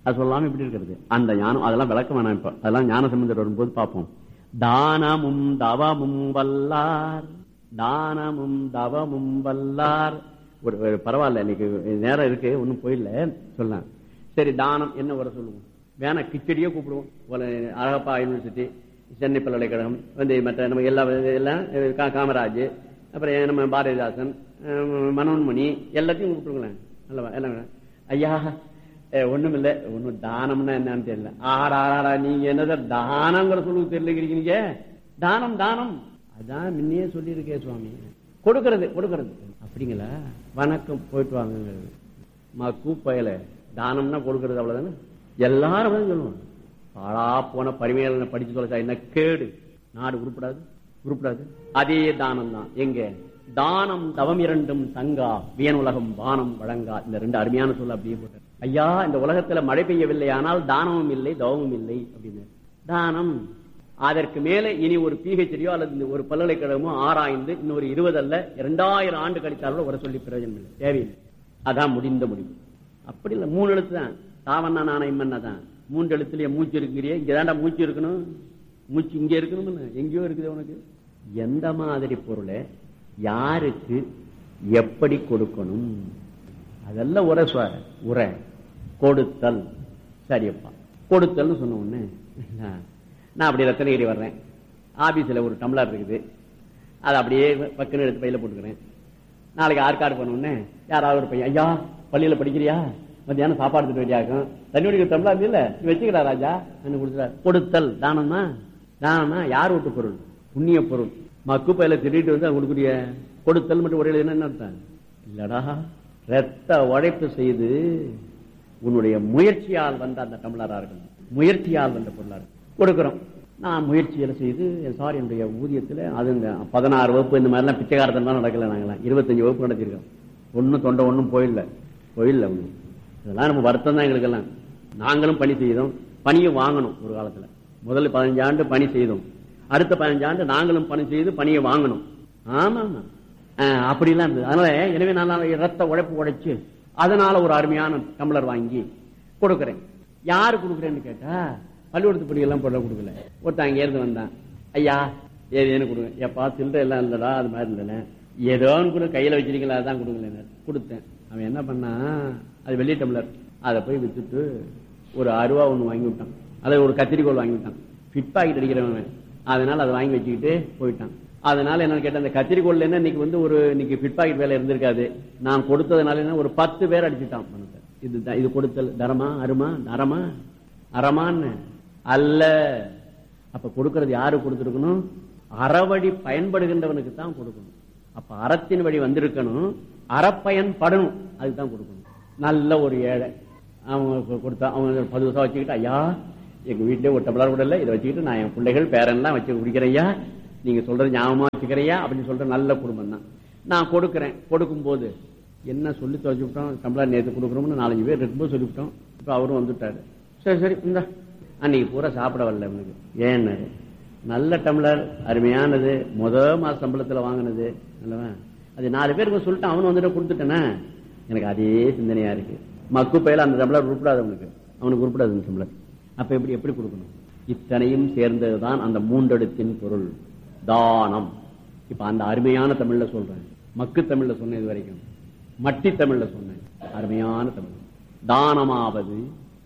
அது சொல்லாம இப்படி இருக்கிறது அந்த ஞானம் அதெல்லாம் விளக்க வேணாம் இப்ப அதெல்லாம் ஞான சம்பந்தர் வரும்போது பார்ப்போம் தானமும் தவமும் வல்லார் தானமும் தவமும் வல்லார் ஒரு ஒரு பரவாயில்ல இன்னைக்கு நேரம் இருக்கு ஒன்னும் போயிடல சொல்லலாம் சரி தானம் என்ன வர சொல்லுவோம் வேணா கிச்சடியே கூப்பிடுவோம் ஒரு அழகப்பா யூனிவர்சிட்டி சென்னை பல்கலைக்கழகம் வந்து மற்ற நம்ம எல்லா எல்லாம் கா- காமராஜ் அப்புறம் நம்ம பாரதிதாசன் அஹ் மனோன்மணி எல்லாத்தையும் கூப்பிட்டுருங்களேன் அல்லவா எல்லாம் வேணாம். ஐயா அஹ் ஒண்ணுமில்ல ஒண்ணும் தானம்னா என்னன்னு தெரியல ஆடா ஆடா நீங்க என்னதான் தானங்கிற சொல்லுக்கு தெரியல நீங்க தானம் தானம் அதான் முன்னையே சொல்லியிருக்கே சுவாமி கொடுக்கறது கொடுக்கறது அப்படிங்களா வணக்கம் போயிட்டு வாங்குங்கிறது மா கூப்பயல தானம்னா கொடுக்கறது அவ்வளவுதானே எல்லாரும் அப்படிதான் சொல்லுவாங்க பாழா போன பரிமையாளனை படிச்சு தொலைச்சா என்ன கேடு நாடு உருப்படாது உருப்படாது அதே தானம் தான் எங்க தானம் தவம் இரண்டும் தங்கா வியன் உலகம் வானம் வழங்கா இந்த ரெண்டு அருமையான சொல்ல அப்படியே போட்டு ஐயா இந்த உலகத்துல மழை பெய்யவில்லை ஆனால் தானமும் இல்லை தவமும் இல்லை அப்படின்னு தானம் அதற்கு மேல இனி ஒரு பிஹெச்டியோ அல்லது இந்த ஒரு பல்கலைக்கழகமோ ஆராய்ந்து இன்னொரு இருபது அல்ல இரண்டாயிரம் ஆண்டு கழித்தாலும் வர சொல்லி பிரயோஜனம் இல்லை தேவையில்லை அதான் முடிந்த முடிவு அப்படி இல்லை மூணு எழுத்து தான் தாவண்ணா நாணயம் தான் மூன்று எழுத்துலயே மூச்சு இருக்குங்கிறியே இங்க தாண்டா மூச்சு இருக்கணும் மூச்சு இங்க இருக்கணும் எங்கேயோ இருக்குது உனக்கு எந்த மாதிரி பொருளை யாருக்கு எப்படி கொடுக்கணும் அதெல்லாம் உரை சுவ உரை கொடுத்தல் சரியப்பா கொடுத்தல்னு சொன்ன உடனே நான் அப்படி ரத்தனகிரி வர்றேன் ஆபீஸ்ல ஒரு டம்ளர் இருக்குது அதை அப்படியே பக்குன்னு எடுத்து பையில போட்டுக்கிறேன் நாளைக்கு ஆற்காடு பண்ண யாராவது ஒரு பையன் ஐயா பள்ளியில படிக்கிறியா மத்தியானம் சாப்பாடு எடுத்துட்டு வேண்டியாக்கும் தண்ணி குடிக்கிற டம்ளர் இல்ல நீ வச்சுக்கிறா ராஜா என்ன கொடுத்துறா கொடுத்தல் தானமா தானமா யார் விட்டு பொருள் புண்ணிய பொருள் மக்கு பையில திருடிட்டு வந்து அது கொடுக்குறிய கொடுத்தல் மட்டும் ஒரே என்ன அர்த்தம் இல்லடா ரத்த உழைப்பு செய்து உன்னுடைய முயற்சியால் வந்த அந்த டம்ளரா இருக்கணும் முயற்சியால் வந்த பொருளா இருக்கும் கொடுக்கிறோம் நான் முயற்சியில செய்து சாரி என்னுடைய ஊதியத்துல அது இந்த பதினாறு வகுப்பு இந்த மாதிரிலாம் பிச்சைக்காரத்தெல்லாம் நடக்கல நாங்களாம் இருபத்தஞ்சு வகுப்பு நடத்திருக்கோம் ஒன்னும் தொண்டை ஒன்றும் போயிடல போயிடல ஒன்றும் இதெல்லாம் நம்ம வருத்தம் தான் எங்களுக்கெல்லாம் நாங்களும் பணி செய்தோம் பணியை வாங்கணும் ஒரு காலத்துல முதல்ல பதினஞ்சு ஆண்டு பணி செய்தோம் அடுத்த பதினஞ்சு ஆண்டு நாங்களும் பணி செய்து பணியை வாங்கணும் ஆமா ஆமா ஆஹ் அப்படிலாம் இருந்தது அதனால எனவே நான் ரத்த உழைப்பு உழைச்சு அதனால ஒரு அருமையான டம்ளர் வாங்கி கொடுக்கறேன் யாரு கொடுக்குறேன்னு கேட்டா பள்ளிக்கூடத்து படிக்கெல்லாம் போட கொடுக்கல ஒருத்தன் அங்க இருந்து வந்தான் ஐயா ஏதேன்னு கொடுங்க எப்பா சில்லறை எல்லாம் இல்லடா அது மாதிரி இல்லைன்னு ஏதோ ஒன்று கொடு கையில வச்சிருக்கீங்களா அதான் கொடுக்கல கொடுத்தேன் அவன் என்ன பண்ணான் அது வெள்ளி டம்ளர் அதை போய் வித்துட்டு ஒரு அருவா ஒண்ணு வாங்கி விட்டான் அதை ஒரு கத்திரிக்கோள் வாங்கி விட்டான் ஃபிட் பாக்கெட் அடிக்கிறவன் அதனால அதை வாங்கி வச்சுக்கிட்டு போயிட்டான் அதனால என்ன கேட்ட அந்த கத்திரிக்கோள் என்ன இன்னைக்கு வந்து ஒரு இன்னைக்கு ஃபிட் பாக்கெட் வேலை இருந்திருக்காது நான் கொடுத்ததுனால என்ன ஒரு பத்து பேர் அடிச்சுட்டான் பணத்தை இது இது கொடுத்தல் தரமா அருமா அறமா அறமான்னு அல்ல அப்ப கொடுக்கறது யாரு கொடுத்திருக்கணும் அறவழி பயன்படுகின்றவனுக்கு தான் கொடுக்கணும் அப்ப அறத்தின் வழி வந்திருக்கணும் அறப்பயன் படணும் அதுதான் கொடுக்கணும் நல்ல ஒரு ஏழை அவங்க கொடுத்தா அவங்க பத்து வருஷம் வச்சுக்கிட்டு ஐயா எங்க வீட்டிலே ஒரு டம்ளர் கூட இல்லை இதை வச்சுக்கிட்டு நான் என் பிள்ளைகள் பேரெல்லாம் வச்சு குடிக்கிறையா நீங்க சொல்றது ஞாபகமா வச்சுக்கிறையா அப்படின்னு சொல்ற நல்ல குடும்பம் தான் நான் கொடுக்கறேன் கொடுக்கும் போது என்ன சொல்லி தொலைச்சுட்டோம் டம்ளர் நேற்று கொடுக்குறோம்னு நாலஞ்சு பேர் இருக்கும்போது சொல்லிவிட்டோம் இப்ப அவரும் வந்துட்டாரு சரி சரி இந்த அன்னைக்கு பூரா சாப்பிட வரல அவனுக்கு ஏன்னாரு நல்ல டம்ளர் அருமையானது முத மாச சம்பளத்துல வாங்கினது அல்லவா அது நாலு பேருக்கு சொல்லிட்டு அவனு வந்துட்டு கொடுத்துட்டேனா எனக்கு அதே சிந்தனையா இருக்கு மக்கு பயில அந்த டம்ளர் உருப்படாது அவனுக்கு அவனுக்கு உருப்படாது அந்த டம்ளர் அப்ப எப்படி எப்படி கொடுக்கணும் இத்தனையும் சேர்ந்ததுதான் அந்த மூன்றெடுத்தின் பொருள் தானம் இப்ப அந்த அருமையான தமிழ்ல சொல்றேன் மக்கு தமிழ்ல சொன்னேன் இது வரைக்கும் மட்டி தமிழ்ல சொன்னேன் அருமையான தமிழ் தானமாவது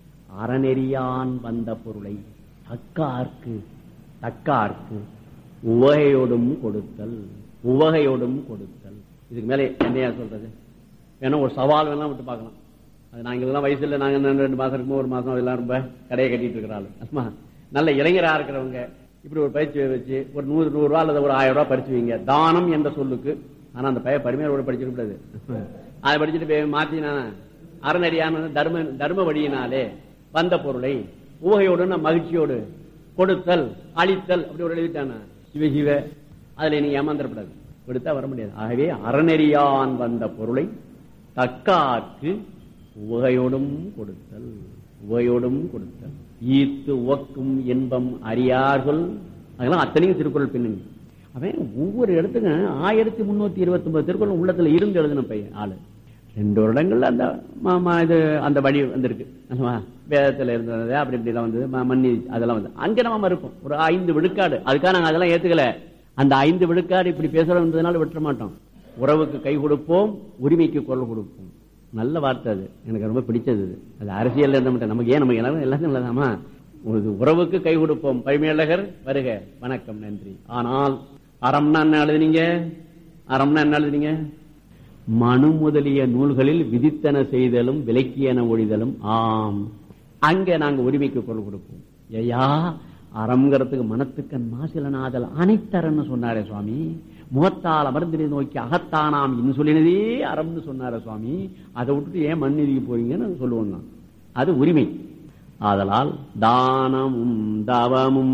அறநெறியான் வந்த பொருளை தக்கார்க்கு தக்கார்க்கு உவகையோடும் கொடுத்தல் உவகையோடும் கொடுத்தல் இதுக்கு மேலே என்னையா சொல்றது வேணா ஒரு சவால் வேணா விட்டு பார்க்கலாம் அது நாங்க எல்லாம் வயசுல நாங்க இன்னும் ரெண்டு மாசம் இருக்கும்போது ஒரு மாசம் எல்லாம் ரொம்ப கடையை கட்டிட்டு இருக்கிறாள் அம்மா நல்ல இளைஞரா இருக்கிறவங்க இப்படி ஒரு பயிற்சி வச்சு ஒரு நூறு நூறு ரூபா அல்லது ஒரு ஆயிரம் ரூபாய் படிச்சு வைங்க தானம் என்ற சொல்லுக்கு ஆனா அந்த பையன் பரிமையோட படிச்சிருக்க கூடாது அதை படிச்சுட்டு போய் மாத்தினா அறநடியான தர்ம தர்ம வழியினாலே வந்த பொருளை ஊகையோடு நான் மகிழ்ச்சியோடு கொடுத்தல் அழித்தல் அப்படி ஒரு எழுதிட்டானா சிவ சிவ அதுல நீங்க ஏமாந்துடக்கூடாது கொடுத்தா வர முடியாது ஆகவே அறநெறியான் வந்த பொருளை தக்காக்கு உகையோடும் கொடுத்தல் உகையோடும் கொடுத்தல் ஈத்து உவக்கும் இன்பம் அறியார்கள் அதெல்லாம் அத்தனையும் திருக்குறள் பின்னணி அவன் ஒவ்வொரு இடத்துக்கும் ஆயிரத்தி முன்னூத்தி இருபத்தி ஒன்பது திருக்குறள் உள்ளத்துல இருந்து எழுதின பையன் ஆளு ரெண்டு வருடங்கள்ல அந்த ம- ம- இது அந்த வழி வந்திருக்கு அல்லவா? வேதத்துல இருந்தது அப்படி இப்படி எல்லாம் வந்தது ம- மன்னி அதெல்லாம் வந்து அங்க நம்ம இருக்கும் ஒரு ஐந்து விழுக்காடு அதுக்காக நாங்க அதெல்லாம் ஏத்துக்கல அந்த ஐந்து விழுக்காடு இப்படி பேசுறதுனால விட்டுற மாட்டோம் உறவுக்கு கை கொடுப்போம் உரிமைக்கு குரல் கொடுப்போம் நல்ல வார்த்தை அது எனக்கு ரொம்ப பிடிச்சது அது. அது அரசியல் இருந்த மட்டும் நமக்கு ஏன் நமக்கு எல்லாரும் எல்லாத்தையும் நல்லதாமா ஒரு உறவுக்கு கை கொடுப்போம் பரிமையாளகர் வருக வணக்கம் நன்றி ஆனால் அறம்னா என்ன எழுதுனீங்க அறம்னா என்ன எழுதுனீங்க மனு முதலிய நூல்களில் விதித்தன செய்தலும் விலக்கியன ஒழிதலும் ஆம் அங்க நாங்க உரிமைக்கு குரல் கொடுப்போம் ஐயா அறம்ங்கிறதுக்கு மனத்துக்கண் மாசிலனாதல் அனைத்தரன்னு சொன்னாரே சுவாமி முகத்தால் அமர்ந்தினை நோக்கி அகத்தானாம் இன்சொல்லினதே அறம்னு சொன்னாரே சுவாமி அதை விட்டுட்டு ஏன் மண் எழுதி போறீங்கன்னு சொல்லுவோம் நான். அது உரிமை ஆதலால் தானமும் தவமும்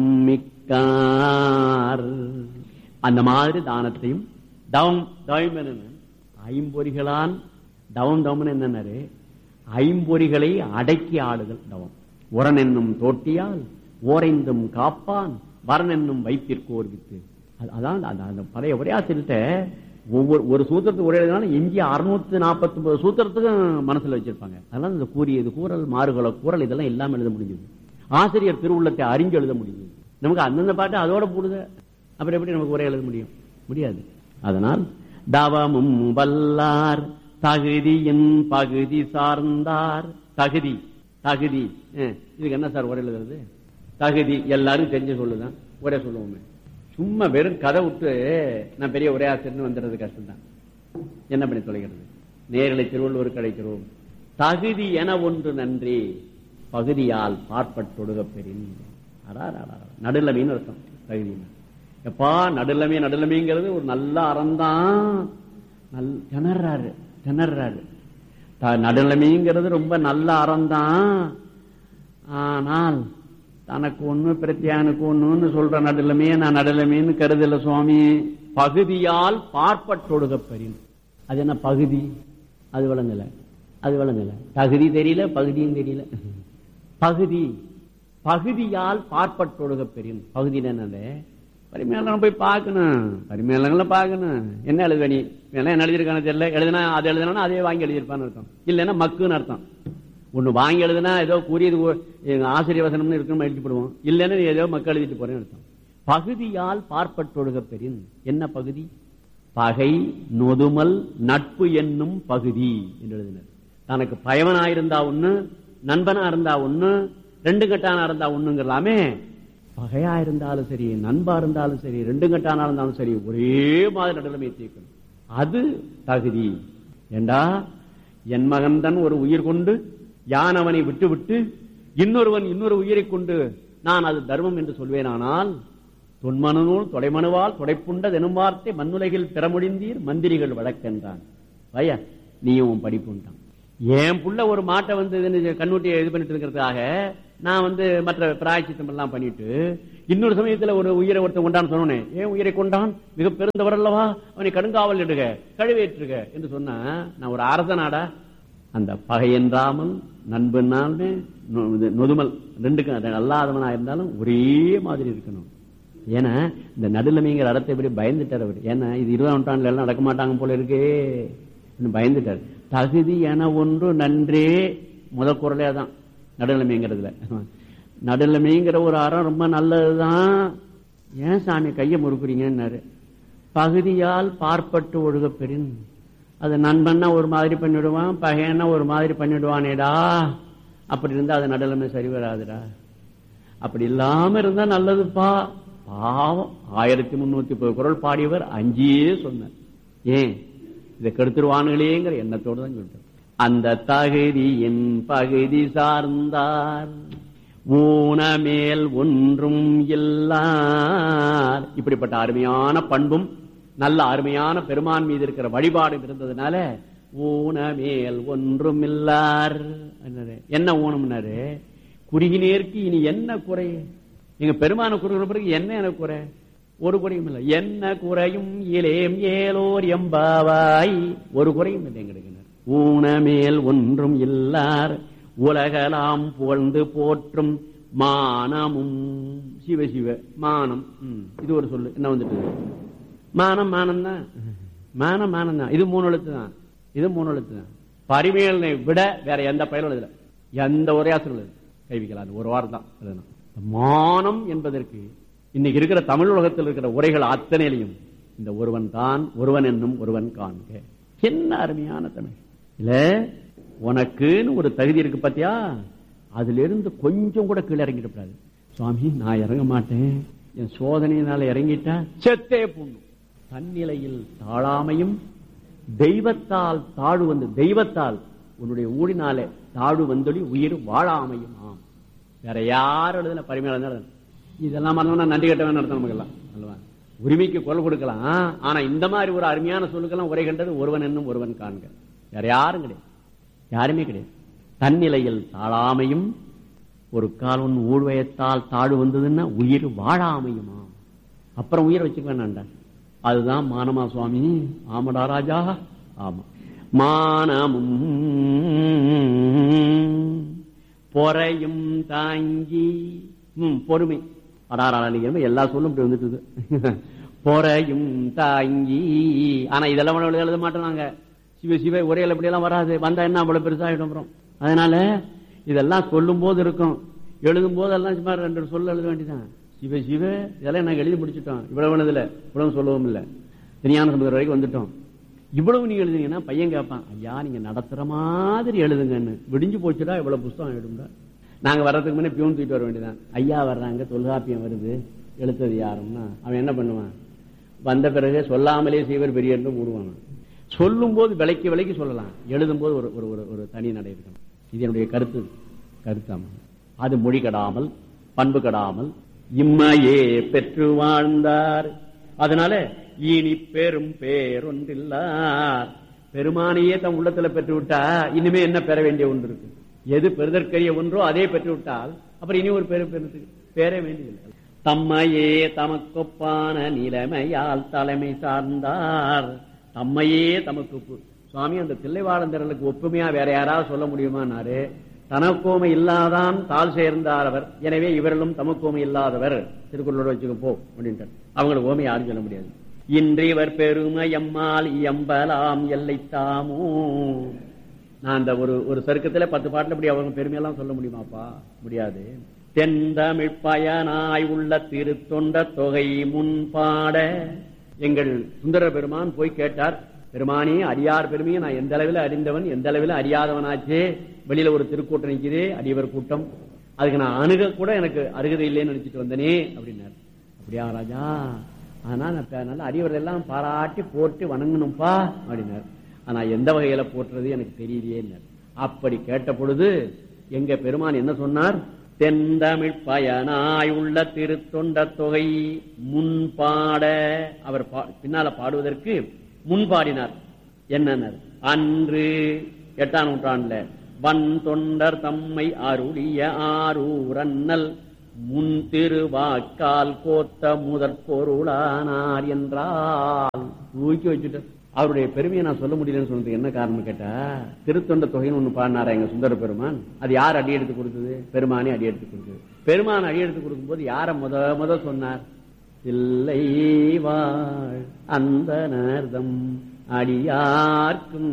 மிக்கார் அந்த மாதிரி தானத்தையும் தவம் தவம் என்னன்னு ஐம்பொறிகளான் தவம் தவம்னு என்னன்னாரு ஐம்பொறிகளை அடக்கி ஆடுதல் தவம் உரன் என்னும் தோட்டியால் ஓரைந்தும் காப்பான் வரன் என்னும் வைப்பிற்கோர் வித்து அது- அதான் அந்த- அந்த பழைய உரையாசிரிட்ட ஒவ்வொரு ஒரு சூத்திரத்துக்கு ஒரே எழுதினாலும் எஞ்சி அறுநூத்தி நாற்பத்தி ஒன்பது சூத்திரத்துக்கும் மனசுல வச்சிருப்பாங்க அதனால இந்த கூறியது கூறல் மாறுகள கூறல் இதெல்லாம் இல்லாம எழுத முடிஞ்சது ஆசிரியர் திருவுள்ளத்தை அறிஞ்சு எழுத முடியுது நமக்கு அந்தந்த பாட்டு அதோட போடுது அப்புறம் எப்படி நமக்கு உரை எழுத முடியும் முடியாது அதனால் தவமும் வல்லார் தகுதியின் பகுதி சார்ந்தார் தகுதி தகுதி அஹ், இதுக்கு என்ன சார் உரை எழுதுறது தகுதி எல்லாரும் தெரிஞ்ச சொல்லுதான் ஒரே சொல்லுவோமே சும்மா வெறும் கதை விட்டு நான் பெரிய ஒரே ஆசிரியர்னு வந்துடுறது கஷ்டம்தான் என்ன பண்ணி தொலைகிறது நேரலை திருவள்ளுவர் கிடைக்கிறோம் தகுதி என ஒன்று நன்றி பகுதியால் பார்ப்பட்டொடுக பெறின் நடுலமைன்னு அர்த்தம் தகுதினா எப்பா நடுலமே நடுலமைங்கிறது ஒரு நல்ல அறம்தான் நல் திணறாரு திணறாரு த- நடுநிலைமைங்கிறது ரொம்ப நல்ல அறம்தான் ஆனால் தனக்கு ஒண்ணு பிரத்தியானுக்கு ஒண்ணுன்னு சொல்ற நடுநிலைமையே நான் நடுநிலைமைன்னு கருதல சுவாமி பகுதியால் பார்ப்பட்டொடுக பெறின் அது என்ன பகுதி அது விளங்கல அது விளங்கல தகுதி தெரியல பகுதியும் தெரியல பகுதி பகுதியால் பார்ப்பட்டொடுக பெறின் பகுதியில் என்னது பரிமேலம் போய் பார்க்கணும் பரிமேலங்களை பார்க்கணும் என்ன எழுதுவ நீ வேணா என்ன எழுதியிருக்கானு தெரியல எழுதுனா அது எழுதுனா அதே வாங்கி எழுதியிருப்பான்னு அர்த்தம் இல்லைன்னா மக்குன்னு அர்த்தம் ஒண்ணு வாங்கி எழுதுனா ஏதோ கூறியது ஓ- எங்க ஆசிரியர் வசனம்னு இருக்குன்னு எழுதிப்படுவோம் இல்லைன்னா நீ ஏதோ மக்கள் எழுதிட்டு போறேன்னு அர்த்தம் பகுதியால் பார்ப்பட்டொடுக பெறின் என்ன பகுதி பகை நொதுமல் நட்பு என்னும் பகுதி என்று எழுதினர் தனக்கு பயவனாயிருந்தா ஒண்ணு நண்பனா இருந்தா ஒண்ணு ரெண்டு கட்டானா இருந்தா ஒண்ணுங்கலாமே பகையா இருந்தாலும் சரி நண்பா இருந்தாலும் சரி ரெண்டு கட்டானா இருந்தாலும் சரி ஒரே மாதிரி நடுநிலைமை தீர்க்கணும் அது தகுதி ஏண்டா என் மகன் தான் ஒரு உயிர் கொண்டு யான் அவனை விட்டு விட்டு இன்னொருவன் இன்னொரு உயிரை கொண்டு நான் அது தர்மம் என்று சொல்வேனானால் தொன்மனுநூல் தொடைமனுவால் தொடைப்புண்ட தெனும் வார்த்தை மண்ணுலகில் பெறமுடிந்தீர் மந்திரிகள் வழக்கென்றான் வையா நீயும் உன் படிப்புன்றான் என் புள்ள ஒரு மாட்டை வந்து இதுன்னு கண்ணூட்டியை இது பண்ணிட்டு இருக்கிறதுக்காக நான் வந்து மற்ற பிராய்ச்சித்தம் எல்லாம் பண்ணிட்டு இன்னொரு சமயத்துல ஒரு உயிரை ஒருத்தன் கொண்டான்னு சொன்னேன் ஏன் உயிரை கொண்டான் மிக பெருந்தவர் அல்லவா அவனை கடுங்காவல் இடுக கழுவேற்றுக என்று சொன்னா நான் ஒரு அரசனாடா அந்த பகை என்றாமல் நண்பனாலுமே நொ- இது நொதுமல் ரெண்டுக்கும் அது அல்லாதவனா இருந்தாலும் ஒரே மாதிரி இருக்கணும் ஏன்னா இந்த நடுநிலைமைங்கிற அடத்தை எப்படி பயந்துட்டார் அவர் ஏன்னா இது இருபதாம் நூற்றாண்டுல எல்லாம் நடக்க மாட்டாங்க போல இருக்கே இன்னும் பயந்துட்டார் தகுதி என ஒன்று நன்றே முத குரலே தான் நடுநிலைமைங்கிறதுல நடுநிலைமைங்கிற ஒரு அறம் ரொம்ப நல்லதுதான் ஏன் சாமி கையை முறுக்குறீங்கன்னாரு பகுதியால் பார்ப்பட்டு ஒழுக பெறின் அது நண்பன்னா ஒரு மாதிரி பண்ணிடுவான் பகையன்னா ஒரு மாதிரி பண்ணிடுவானேடா அப்படி இருந்தா அது நடுநிலைமை சரி வராதுடா அப்படி இல்லாம இருந்தா நல்லதுப்பா பாவம் ஆயிரத்தி முன்னூத்தி முப்பது குரல் பாடியவர் அஞ்சியே சொன்னார் ஏன் இதை கெடுத்துருவானுங்களேங்கிற எண்ணத்தோடு தான் சொல்லிட்டார் அந்த தகுதியின் பகுதி சார்ந்தார் ஊனமேல் ஒன்றும் இல்லார் இப்படிப்பட்ட அருமையான பண்பும் நல்ல அருமையான பெருமான் மீது இருக்கிற வழிபாடும் இருந்ததுனால ஊனமேல் ஒன்றும் இல்லார் என்னது? என்ன ஊனம்னாரு குறுகினேற்கு இனி என்ன குறை எங்க பெருமான குறுகிற பிறகு என்ன எனக்கு குறை ஒரு குறையும் இல்லை என்ன குறையும் இலேம் ஏலோர் எம்பாவாய் ஒரு குறையும் இல்லை எங்களுக்கு ஊனமேல் ஒன்றும் இல்லார் உலகலாம் புகழ்ந்து போற்றும் மானமும் சிவ சிவ மானம் ம், இது ஒரு சொல்லு என்ன வந்துட்டு மானம் மானம் தான் மானம் மானம் தான் இது மூணு எழுத்து தான் இது மூணு எழுத்து தான் பரிமையலனை விட வேற எந்த பயனும் எழுதல எந்த உரையாசிரியர் எழுதல கை வைக்கலாம் அது ஒரு வாரம் தான் எழுதணும் மானம் என்பதற்கு இன்னைக்கு இருக்கிற தமிழ் உலகத்தில் இருக்கிற உரைகள் அத்தனையிலையும் இந்த ஒருவன் தான் ஒருவன் என்னும் ஒருவன் காண்க என்ன அருமையான தமிழ் இல்ல உனக்குன்னு ஒரு தகுதி இருக்கு பாத்தியா அதுல இருந்து கொஞ்சம் கூட கீழே இறங்கிடக்கூடாது சுவாமி நான் இறங்க மாட்டேன் என் சோதனையினால இறங்கிட்டா செத்தே புண்ணும் தன்னிலையில் தாழாமையும் தெய்வத்தால் தாழ் வந்து தெய்வத்தால் உன்னுடைய ஊழினாலே தாழ் வந்தொழி உயிர் வாழாமையும் ஆம் வேற யாரும் எழுதல பரிமையாளர் எழுதல இதெல்லாம் மறந்தோம்னா நன்றி கட்டவன் நடத்த நமக்கெல்லாம் அல்லவா உரிமைக்கு குரல் கொடுக்கலாம் ஆனா இந்த மாதிரி ஒரு அருமையான சொல்லுக்கெல்லாம் உரை கண்டது ஒருவன் என்னும் ஒருவன் காண்க வேற யாரும் கிடையாது யாருமே கிடையாது தன்னிலையில் தாழாமையும் ஒரு கால் ஒன்று ஊழ்வயத்தால் தாழ் வந்ததுன்னா உயிர் வாழாமையுமா அப்புறம் உயிர் வச்சுக்க வேண்டாம்டா அதுதான் மானமா சுவாமி ஆமடா ராஜா ஆமா மானமும் பொறையும் தாங்கி ம், பொறுமை அடாராளிக்கிறம எல்லா சொல்லும் இப்படி வந்துட்டு பொறையும் தாங்கி ஆனா இதெல்லாம் உணவு எழுத மாட்டோம் நாங்க சிவ சிவ உரையில் இப்படி எல்லாம் வராது வந்தா என்ன அவ்வளவு பெருசாகிடும் அப்புறம் அதனால இதெல்லாம் சொல்லும் போது இருக்கும் எழுதும் போதெல்லாம் சும்மா ரெண்டு சொல்ல எழுத வேண்டியதான் சிவ சிவ இதெல்லாம் நாங்க எழுதி முடிச்சிட்டோம் இவ்வளவு இல்ல இவ்வளவு சொல்லவும் இல்ல தனியான சமுதிரம் வரைக்கும் வந்துட்டோம் இவ்வளவு நீங்க எழுதுனீங்கன்னா பையன் கேட்பான் ஐயா நீங்க நடத்துற மாதிரி எழுதுங்கன்னு விடிஞ்சு போச்சுடா இவ்வளவு புஸ்தகம் எழுதுங்க நாங்க வர்றதுக்கு முன்னே பியூன் தூக்கிட்டு வர வேண்டியதான் ஐயா வர்றாங்க தொல்காப்பியம் வருது எழுத்தது யாருன்னா அவன் என்ன பண்ணுவான் வந்த பிறகு சொல்லாமலே செய்வர் பெரிய என்று கூடுவாங்க சொல்லும் போது விலைக்கு விலைக்கு சொல்லலாம் எழுதும் போது ஒரு ஒரு ஒரு- ஒரு தனி நடை இருக்கணும் இது என்னுடைய கருத்து கருத்தாம அது மொழி கடாமல் பண்பு கடாமல் இம்மையே பெற்று வாழ்ந்தார் அதனால இனி பெரும் பேரொன்றில்லார் பெருமானையே தம் உள்ளத்துல பெற்று விட்டா இனிமே என்ன பெற வேண்டிய ஒன்று இருக்கு எது பெறுதற்கரிய ஒன்றோ அதே பெற்று விட்டால் அப்புறம் இனி ஒரு பேரு பெறுறதுக்கு பேரே வேண்டியதில்லை தம்மையே தமக்கொப்பான நிலைமையால் தலைமை சார்ந்தார் தம்மையே தமக்கு ஒப்பு. சுவாமி அந்த தில்லைவாழந்தர்களுக்கு ஒப்புமையா வேற யாராவது சொல்ல முடியுமானாரு தனக்கோமை இல்லாதான் தாழ் சேர்ந்தார் அவர் எனவே இவர்களும் தமக்கோமை இல்லாதவர் திருக்குறளோட வச்சுக்க போ அப்படின்ட்டு அவங்களுக்கு ஓமை யாரும் சொல்ல முடியாது இன்றிவர் பெருமை எம்மால் இயம்பலாம் எல்லை தாமோ நான் அந்த ஒரு ஒரு சருக்கத்துல பத்து பாட்டுல அப்படி அவங்க பெருமையெல்லாம் சொல்ல முடியுமாப்பா முடியாது தென்தமிழ் பயனாய் உள்ள திருத்தொண்ட தொகை முன்பாட எங்கள் சுந்தர பெருமான் போய் கேட்டார் பெருமானே அடியார் பெருமையை நான் எந்த அளவில் அறிந்தவன் எந்த அளவில் அறியாதவனாச்சே வெளியில ஒரு திருக்கூட்டம் நிற்கிறே அடியவர் கூட்டம் அதுக்கு நான் அணுக கூட எனக்கு அருகதை இல்லைன்னு நினைச்சிட்டு வந்தனே அப்படின்னார் அப்படியா ராஜா ஆனா நான் ப- நல்ல அடியவர்கள் எல்லாம் பாராட்டி போட்டு வணங்கணும்பா அப்படின்னார் ஆனா எந்த வகையில போட்டுறது எனக்கு தெரியலையே அப்படி கேட்ட பொழுது எங்க பெருமான் என்ன சொன்னார் தென்தமிழ் பயனாய் உள்ள திருத்தொண்ட தொகை முன்பாட அவர் பா- பின்னால பாடுவதற்கு முன்பாடினார் என்னன்னார் அன்று எட்டாம் நூற்றாண்டுல வன் தொண்டர் தம்மை அருளிய ஆரூரன்னல் முன் திருவாக்கால் கோத்த முதற் பொருளானார் என்றால் தூக்கி வச்சுட்டு அவருடைய பெருமையை நான் சொல்ல முடியலன்னு சொன்னதுக்கு என்ன காரணம் கேட்டா திருத்தொண்ட தொகைன்னு ஒண்ணு பாடினாரா எங்க சுந்தர பெருமான் அது யார் அடி எடுத்து கொடுத்தது பெருமானே அடி எடுத்து கொடுத்தது பெருமான் அடி எடுத்து கொடுக்கும்போது யார முத முத சொன்னார் இல்லை வாழ் அந்த நர்தம் அடியார்க்கும்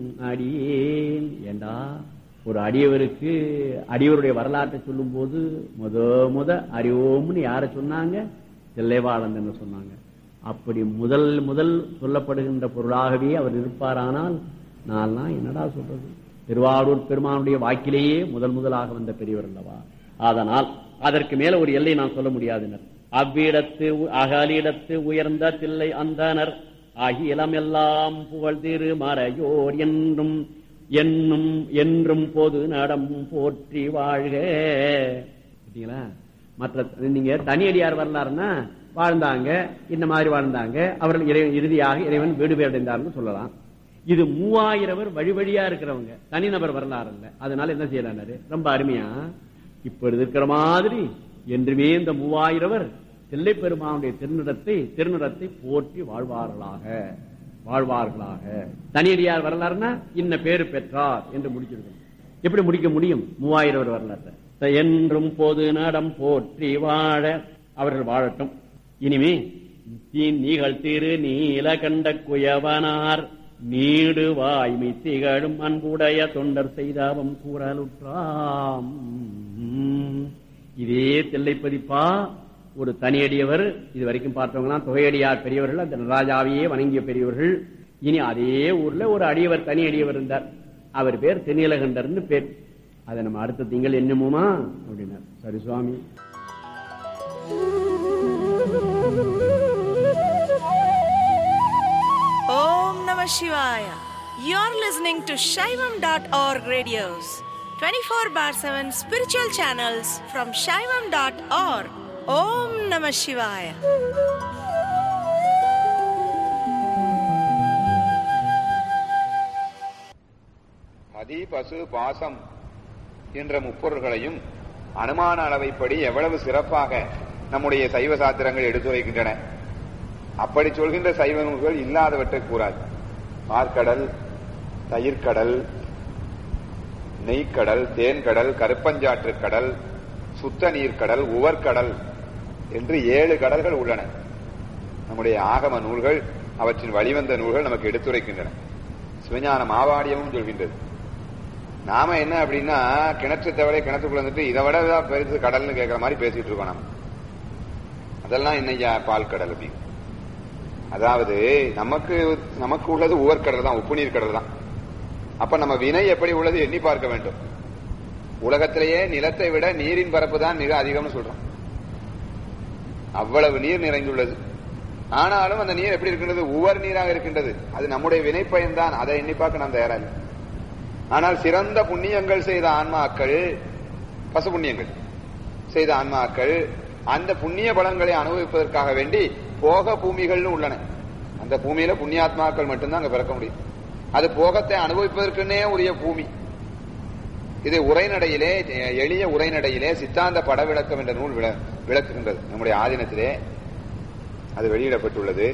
அடியேன் ஏண்டா ஒரு அடியவருக்கு அடியவருடைய வரலாற்றை சொல்லும் போது முத முத அறிவோம்னு யார சொன்னாங்க தில்லைவாழந்தன் சொன்னாங்க அப்படி முதல் முதல் சொல்லப்படுகின்ற பொருளாகவே அவர் இருப்பாரானால் நான்லாம் என்னடா சொல்றது திருவாரூர் பெருமானுடைய வாக்கிலேயே முதல் முதலாக வந்த பெரியவர் அல்லவா அதனால் அதற்கு மேல ஒரு எல்லை நான் சொல்ல முடியாதுனர் அவ்விடத்து உ- அகலிடத்து உயர்ந்த தில்லை அந்தனர் அகிலம் எல்லாம் புகழ் திரு மறையோர் என்றும் என்னும் என்றும் பொது நடம் போற்றி வாழ்க பார்த்தீங்களா மற்ற நீங்க தனியடியார் வரலாறுன்னா வாழ்ந்தாங்க இந்த மாதிரி வாழ்ந்தாங்க அவர்கள் இறை- இறுதியாக இறைவன் வீடு அடைந்தார்னு சொல்லலாம் இது மூவாயிரவர் வழி வழியா இருக்கிறவங்க தனிநபர் வரலாறு இல்ல அதனால என்ன செய்யறாரு ரொம்ப அருமையா இப்பொழுது இருக்கிற மாதிரி என்றுமே இந்த மூவாயிரவர் தில்லை பெருமானுடைய திருநிடத்தை திருநிடத்தை போற்றி வாழ்வார்களாக வாழ்வார்களாக தனியடியார் வரலாறுனா இன்ன பேரு பெற்றார் என்று முடிச்சிருக்கணும் எப்படி முடிக்க முடியும் மூவாயிரம் வரலாற்றை என்றும் பொது நடம் போற்றி வாழ அவர்கள் வாழட்டும் இனிமே தீ- நீகள் திரு நீலகண்ட குயவனார் நீடு வாய்மை திகழும் அன்புடைய தொண்டர் செய்தாவம் கூறலுற்றாம் இதே தில்லைப்பதிப்பா ஒரு தனியடியவர் இது வரைக்கும் பார்த்தவங்களாம் தொகையடியார் பெரியவர்கள் அந்த நடராஜாவையே வணங்கிய பெரியவர்கள் இனி அதே ஊர்ல ஒரு அடியவர் தனி அடியவர் இருந்தார் அவர் பேர் தென்னிலகண்டர்னு பேர் அதை நம்ம அடுத்த திங்கள் என்னமோமா அப்படின்னார் சரி சுவாமி Om Namah Shivaya. You're listening to Shaivam.org radios, 24 bar 7 spiritual channels from Shaivam.org. Om Namah Shivaya. அதி பசு பாசம் என்ற முப்பொருள்களையும் அனுமான அளவைப்படி எவ்வளவு சிறப்பாக நம்முடைய சைவ சாத்திரங்கள் எடுத்துரைக்கின்றன அப்படி சொல்கின்ற சைவ நூல்கள் இல்லாதவற்றை கூறாது பார்க்கடல் தயிர்கடல் நெய்க்கடல் தேன்கடல் கருப்பஞ்சாற்று கடல் சுத்த நீர்க்கடல் உவர்கடல் என்று ஏழு கடல்கள் உள்ளன நம்முடைய ஆகம நூல்கள் அவற்றின் வழிவந்த நூல்கள் நமக்கு எடுத்துரைக்கின்றன சிவஞான மாவாடியமும் சொல்கின்றது நாம என்ன அப்படின்னா கிணற்று தவிர கிணத்துக்குள்ள வந்துட்டு இதை விட தான் பெருசு கடல்னு கேட்கிற மாதிரி பேசிட்டு இருக்கோம் நம்ம அதெல்லாம் என்னையா பால் கடல் அப்படின்னு அதாவது நமக்கு நமக்கு உள்ளது உவர்கடல் தான் உப்பு நீர் கடல் தான் அப்ப நம்ம வினை எப்படி உள்ளது எண்ணி பார்க்க வேண்டும் உலகத்திலேயே நிலத்தை விட நீரின் பரப்பு தான் மிக அதிகம்னு சொல்றோம் அவ்வளவு நீர் நிறைந்துள்ளது ஆனாலும் அந்த நீர் எப்படி இருக்கின்றது உவர் நீராக இருக்கின்றது அது நம்முடைய வினைப்பயன் தான் அதை எண்ணி பார்க்க நாம் தயாரா இல்லை ஆனால் சிறந்த புண்ணியங்கள் செய்த ஆன்மாக்கள் பசு புண்ணியங்கள் செய்த ஆன்மாக்கள் அந்த புண்ணிய பலன்களை அனுபவிப்பதற்காக வேண்டி போக பூமிகள்னு உள்ளன அந்த பூமியில புண்ணியாத்மாக்கள் மட்டும்தான் அங்க பிறக்க முடியும் அது போகத்தை அனுபவிப்பதற்குன்னே உரிய பூமி இது உரைநடையிலே எளிய உரைநடையிலே சித்தாந்த பட விளக்கம் என்ற நூல் விள- விளக்குகின்றது நம்முடைய ஆதீனத்திலே அது வெளியிடப்பட்டுள்ளது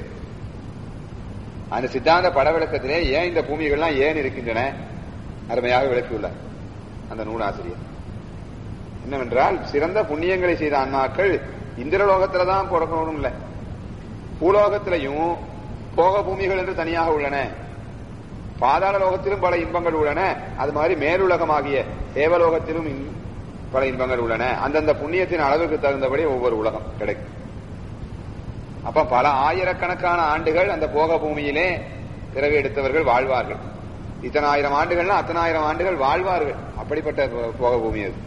அந்த சித்தாந்த பட விளக்கத்திலே ஏன் இந்த பூமிகள்லாம் ஏன் இருக்கின்றன அருமையாக விளக்கியுள்ளார் அந்த நூலாசிரியர் என்னவென்றால் சிறந்த புண்ணியங்களை செய்த ஆன்மாக்கள் இந்திரலோகத்துல தான் பிறக்கணும் இல்ல பூலோகத்திலையும் போக பூமிகள் என்று தனியாக உள்ளன பாதாள லோகத்திலும் பல இன்பங்கள் உள்ளன அது மாதிரி மேலுலகமாகிய தேவலோகத்திலும் இன்- பல இன்பங்கள் உள்ளன அந்தந்த புண்ணியத்தின் அளவுக்கு தகுந்தபடி ஒவ்வொரு உலகம் கிடைக்கும் அப்ப பல ஆயிரக்கணக்கான ஆண்டுகள் அந்த போக பூமியிலே பிறகு எடுத்தவர்கள் வாழ்வார்கள் இத்தனாயிரம் ஆண்டுகள்னா அத்தனாயிரம் ஆண்டுகள் வாழ்வார்கள் அப்படிப்பட்ட போ- போக பூமி அது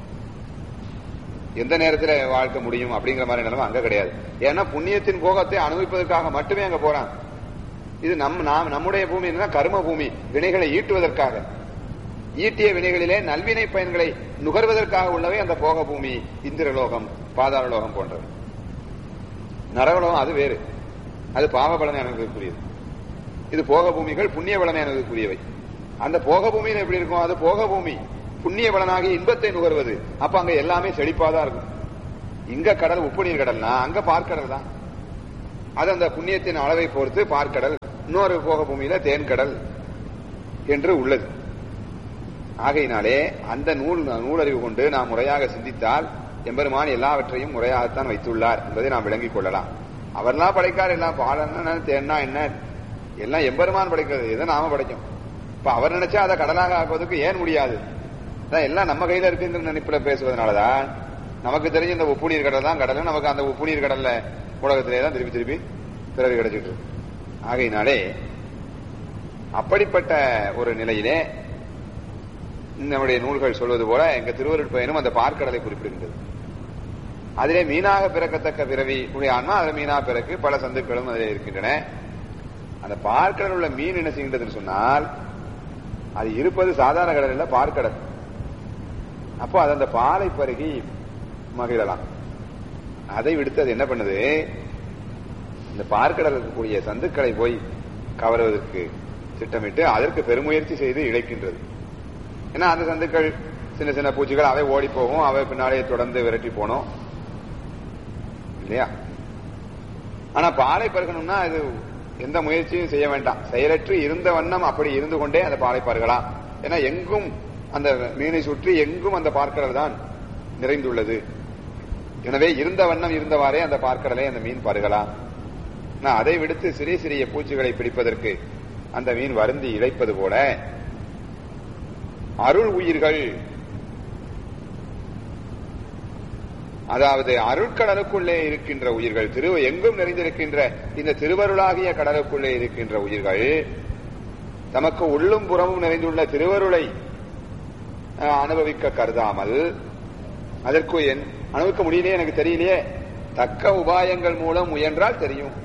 எந்த நேரத்துல வாழ்க்க முடியும் அப்படிங்கிற மாதிரி நிலைமை அங்க கிடையாது ஏன்னா புண்ணியத்தின் போகத்தை அனுபவிப்பதற்காக மட்டுமே அங்க போறாங்க இது நம் நாம் நம்முடைய பூமி என்னன்னா கர்ம பூமி வினைகளை ஈட்டுவதற்காக ஈட்டிய வினைகளிலே நல்வினை பயன்களை நுகர்வதற்காக உள்ளவை அந்த போக பூமி இந்திரலோகம் பாதாள லோகம் போன்றவை நரகலோகம் அது வேறு அது பாவ பலனை அனுபவிக்கக்கூடியது இது போக பூமிகள் புண்ணிய பலனை அனுபவிக்கக்கூடியவை அந்த போக பூமியில எப்படி இருக்கும் அது போக பூமி புண்ணிய பலனாகி இன்பத்தை நுகர்வது அப்ப அங்க எல்லாமே செழிப்பாதான் இருக்கும் இங்க கடல் உப்பு நீர் கடல்னா அங்க பார்க்கடல் தான் அது அந்த புண்ணியத்தின் அளவை பொறுத்து பார்க்கடல் இன்னொரு போக பூமியில தேன்கடல் என்று உள்ளது ஆகையினாலே அந்த நூல் நூலறிவு கொண்டு நாம் முறையாக சிந்தித்தால் எம்பெருமான் எல்லாவற்றையும் முறையாகத்தான் வைத்துள்ளார் என்பதை நாம் விளங்கிக் கொள்ளலாம் அவர்லாம் படைக்கார் எல்லாம் பாலன்னா தேன்னா என்ன எல்லாம் எம்பெருமான் படைக்கிறது எதை நாம படைக்கும் இப்ப அவர் நினைச்சா அதை கடலாக ஆக்குவதற்கு ஏன் முடியாது அதான் எல்லாம் நம்ம கையில இருக்குங்கிற நினைப்புல பேசுவதனாலதான் நமக்கு தெரிஞ்ச இந்த உப்பு நீர் கடல் தான் கடல் நமக்கு அந்த உப்பு நீர் கடல்ல உலகத்திலே தான் திருப்பி திருப்பி பிறகு கிடைச்சிட்டு இருக்கு ஆகையினாலே அப்படிப்பட்ட ஒரு நிலையிலே நம்முடைய நூல்கள் சொல்வது போல எங்க திருவருட் பயனும் அந்த பார்க்கடலை குறிப்பிடுகின்றது அதிலே மீனாக பிறக்கத்தக்க பிறவி உடைய ஆன்மா அதில் மீனாக பிறக்கு பல சந்துக்களும் அதிலே இருக்கின்றன அந்த பார்க்கடல் உள்ள மீன் என்ன செய்கின்றதுன்னு சொன்னால் அது இருப்பது சாதாரண கடல் இல்ல பார்க்கடல் அப்போ அது அந்த பாலை பருகி மகிழலாம் அதை விடுத்து அது என்ன பண்ணுது இந்த பார்க்கடல் இருக்கக்கூடிய சந்துக்களை போய் கவருவதற்கு திட்டமிட்டு அதற்கு பெருமுயற்சி செய்து இழைக்கின்றது ஏன்னா அந்த சந்துக்கள் சின்ன சின்ன பூச்சிகள் அவை ஓடி போகும் அவை பின்னாலே தொடர்ந்து விரட்டி போனோம் இல்லையா ஆனா பாலை பருகணும்னா அது எந்த முயற்சியும் செய்ய வேண்டாம் செயலற்று இருந்த வண்ணம் அப்படி இருந்து கொண்டே அந்த பாலை பருகலாம் ஏன்னா எங்கும் அந்த மீனை சுற்றி எங்கும் அந்த பார்க்கடல் தான் நிறைந்துள்ளது எனவே இருந்த வண்ணம் இருந்தவாறே அந்த பார்க்கடலை அந்த மீன் பருகலாம் நான் அதை விடுத்து சிறிய சிறிய பூச்சிகளை பிடிப்பதற்கு அந்த மீன் வருந்தி இழைப்பது போல அருள் உயிர்கள் அதாவது அருட்கடலுக்குள்ளே இருக்கின்ற உயிர்கள் திரு எங்கும் நிறைந்திருக்கின்ற இந்த திருவருளாகிய கடலுக்குள்ளே இருக்கின்ற உயிர்கள் தமக்கு உள்ளும் புறமும் நிறைந்துள்ள திருவருளை அஹ், அனுபவிக்க கருதாமல் அதற்கு என் அனுபவிக்க முடியலையே எனக்கு தெரியலையே தக்க உபாயங்கள் மூலம் முயன்றால் தெரியும்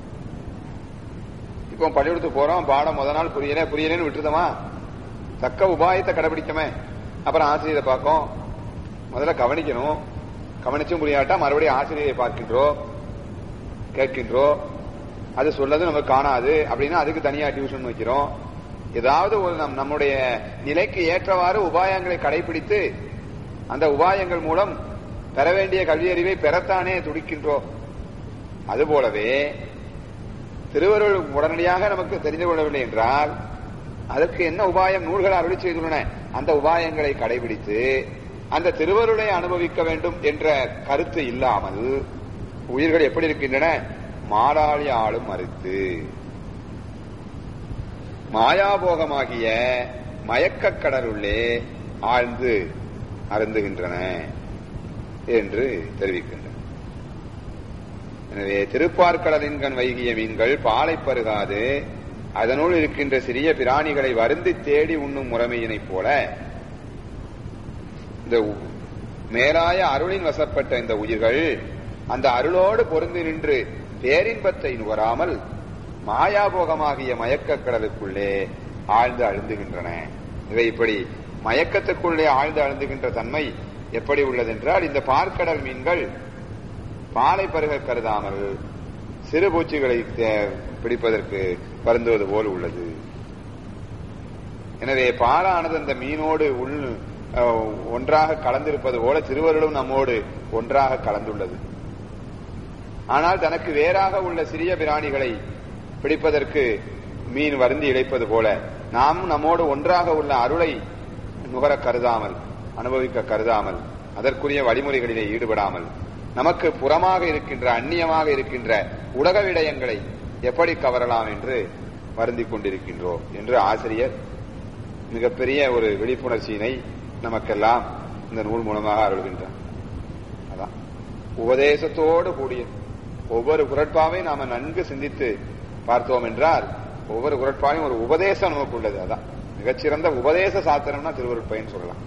இப்போ பள்ளிக்கூடத்துக்கு போறோம் பாடம் முத நாள் புரியல புரியலன்னு விட்டுருதோமா தக்க உபாயத்தை கடைபிடிக்கமே அப்புறம் ஆசிரியரை பார்க்கும் முதல்ல கவனிக்கணும் கவனிச்சும் புரியாட்டா மறுபடியும் ஆசிரியரை பார்க்கின்றோம் கேட்கின்றோம் அது சொல்லது நமக்கு காணாது அப்படின்னா அதுக்கு தனியா டியூஷன் வைக்கிறோம் ஏதாவது ஒரு நம் நம்முடைய நிலைக்கு ஏற்றவாறு உபாயங்களை கடைபிடித்து அந்த உபாயங்கள் மூலம் பெற வேண்டிய கல்வியறிவை பெறத்தானே துடிக்கின்றோம் அதுபோலவே திருவருள் உடனடியாக நமக்கு தெரிந்து கொள்ளவில்லை என்றால் அதற்கு என்ன உபாயம் நூல்கள் அருளி செய்துள்ளன அந்த உபாயங்களை கடைபிடித்து அந்த திருவருளை அனுபவிக்க வேண்டும் என்ற கருத்து இல்லாமல் உயிர்கள் எப்படி இருக்கின்றன மாடாளி ஆளும் மறுத்து மாயாபோகமாகிய மயக்கக் கடலுள்ளே ஆழ்ந்து அருந்துகின்றன என்று தெரிவிக்கின்றன எனவே திருப்பார்கடலின் கண் வைகிய மீன்கள் பாலை பருகாது அதனுள் இருக்கின்ற சிறிய பிராணிகளை வருந்தி தேடி உண்ணும் முறைமையினைப் போல இந்த உ- மேலாய அருளின் வசப்பட்ட இந்த உயிர்கள் அந்த அருளோடு பொருந்தி நின்று பேரின்பத்தை நுகராமல் மாயாபோகமாகிய மயக்கக் கடலுக்குள்ளே ஆழ்ந்து அழுந்துகின்றன இவை இப்படி மயக்கத்துக்குள்ளே ஆழ்ந்து அழுந்துகின்ற தன்மை எப்படி உள்ளதென்றால் இந்த பார்க்கடல் மீன்கள் பாலை பருக கருதாமல் சிறு பூச்சிகளை தே- பிடிப்பதற்கு வருந்துவது போல் உள்ளது எனவே பாலானது அந்த மீனோடு உள் அஹ், ஒன்றாக கலந்திருப்பது போல திருவருளும் நம்மோடு ஒன்றாக கலந்துள்ளது ஆனால் தனக்கு வேறாக உள்ள சிறிய பிராணிகளை பிடிப்பதற்கு மீன் வருந்தி இழைப்பது போல நாம் நம்மோடு ஒன்றாக உள்ள அருளை நுகர கருதாமல் அனுபவிக்க கருதாமல் அதற்குரிய வழிமுறைகளிலே ஈடுபடாமல் நமக்கு புறமாக இருக்கின்ற அந்நியமாக இருக்கின்ற உலக விடயங்களை எப்படி கவரலாம் என்று வருந்திக் கொண்டிருக்கின்றோம் என்று ஆசிரியர் மிகப்பெரிய ஒரு விழிப்புணர்ச்சியினை நமக்கெல்லாம் இந்த நூல் மூலமாக அருள்கின்றார் அதான் உபதேசத்தோடு கூடிய ஒவ்வொரு குரட்பாவையும் நாம நன்கு சிந்தித்து பார்த்தோம் என்றால் ஒவ்வொரு குரட்பாவையும் ஒரு உபதேசம் நமக்கு உள்ளது அதான் மிகச்சிறந்த உபதேச சாத்திரம்னா திருவருட்பயன் சொல்லலாம்